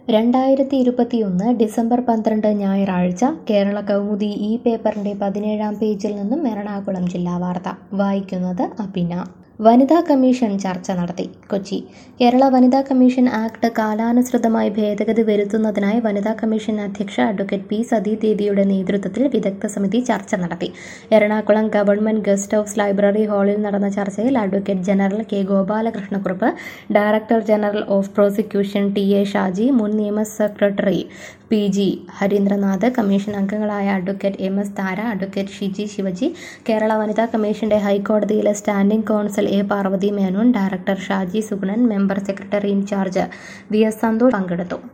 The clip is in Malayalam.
രണ്ടായിരത്തി ഇരുപത്തിയൊന്ന് ഡിസംബർ പന്ത്രണ്ട് ഞായറാഴ്ച കേരള കൗമുദി ഈ പേപ്പറിന്റെ പതിനേഴാം പേജിൽ നിന്നും എറണാകുളം ജില്ലാ വാർത്ത വായിക്കുന്നത് അഭിന വനിതാ കമ്മീഷൻ ചർച്ച നടത്തി കൊച്ചി കേരള വനിതാ കമ്മീഷൻ ആക്ട് കാലാനുസൃതമായി ഭേദഗതി വരുത്തുന്നതിനായി വനിതാ കമ്മീഷൻ അധ്യക്ഷ അഡ്വക്കേറ്റ് പി സതീദേവിയുടെ നേതൃത്വത്തിൽ വിദഗ്ധ സമിതി ചർച്ച നടത്തി Ernakulam government guest house library ഹാളിൽ നടന്ന ചർച്ചയിൽ advocate general K Gopalakrishnakurup director general of prosecution T A Shaji മുൻ നിയമ secretary P G Harindranath commission അംഗങ്ങളായ advocate M S Thara advocate Shiji Sivaji Kerala വനിതാ കമ്മീഷന്റെ ഹൈക്കോടതിയിലെ standing counsel A Parvathy Menon director Shaji Suganan member secretary in charge V S Santhosh പങ്കെടുത്തു